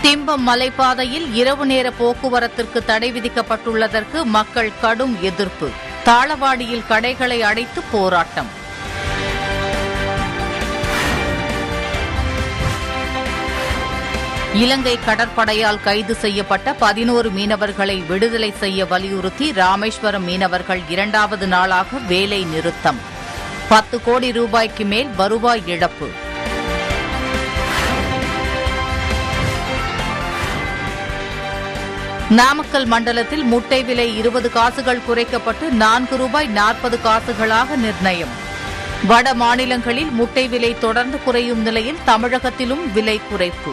திம்பம் மலைப்பாதையில் இரவு நேர போக்குவரத்திற்கு தடை விதிக்கப்பட்டுள்ளதற்கு மக்கள் கடும் எதிர்ப்பு தாளவாடியில் கடைகளை அடைத்து போராட்டம் இலங்கை கடற்படையால் கைது செய்யப்பட்ட பதினோரு மீனவர்களை விடுதலை செய்ய வலியுறுத்தி ராமேஸ்வரம் மீனவர்கள் இரண்டாவது நாளாக வேலை நிறுத்தம் பத்து கோடி ரூபாய்க்கு மேல் வருவாய் இழப்பு நாமக்கல் மண்டலத்தில் முட்டை விலை இருபது காசுகள் குறைக்கப்பட்டு நான்கு ரூபாய் நாற்பது காசுகளாக நிர்ணயம் வட மாநிலங்களில் முட்டை விலை தொடர்ந்து குறையும் நிலையில் தமிழகத்திலும் விலை குறைப்பு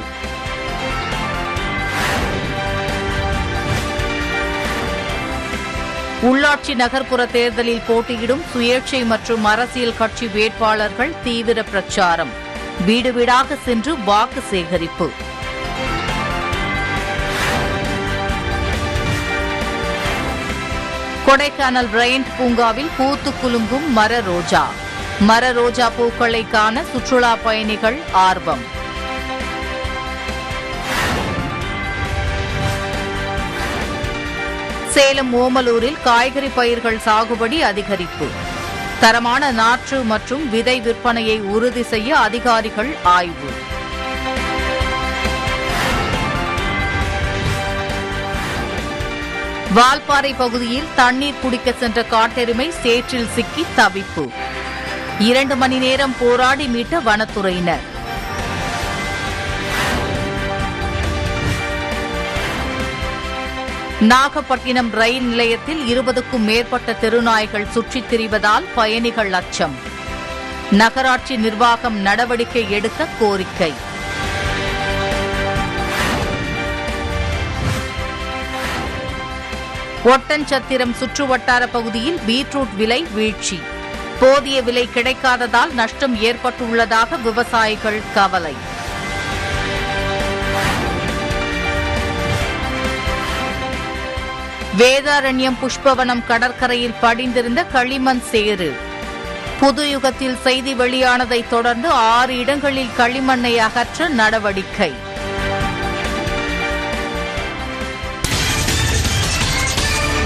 உள்ளாட்சி நகர்ப்புற தேர்தலில் போட்டியிடும் சுயேட்சை மற்றும் அரசியல் கட்சி வேட்பாளர்கள் தீவிர பிரச்சாரம் வீடு வீடாக சென்று வாக்கு சேகரிப்பு கொடைக்கானல் பிரையண்ட் பூங்காவில் பூத்து குலுங்கும் மர ரோஜா மர ரோஜா பூக்களை காண சுற்றுலா பயணிகள் ஆர்வம் சேலம் ஓமலூரில் காய்கறி பயிர்கள் சாகுபடி அதிகரிப்பு தரமான நாற்று மற்றும் விதை விற்பனையை உறுதி செய்ய அதிகாரிகள் ஆய்வு வால்பாறை பகுதியில் தண்ணீர் குடிக்க சென்ற காட்டெருமை சேற்றில் சிக்கி தவிப்பு இரண்டு மணி நேரம் போராடி மீட்ட வனத்துறையினர் நாகப்பட்டினம் ரயில் நிலையத்தில் இருபதுக்கும் மேற்பட்ட தெருநாய்கள் சுற்றித் திரிவதால் பயணிகள் அச்சம் நகராட்சி நிர்வாகம் நடவடிக்கை எடுக்க கோரிக்கை ஒட்டன்சத்திரம் சுற்றுவட்டார பகுதியில் பீட்ரூட் விலை வீழ்ச்சி போதிய விலை கிடைக்காததால் நஷ்டம் ஏற்பட்டுள்ளதாக விவசாயிகள் கவலை வேதாரண்யம் புஷ்பவனம் கடற்கரையில் படிந்திருந்த களிமண் சேறு புது யுகத்தில் செய்தி வெளியானதை தொடர்ந்து ஆறு இடங்களில் களிமண்ணை அகற்ற நடவடிக்கை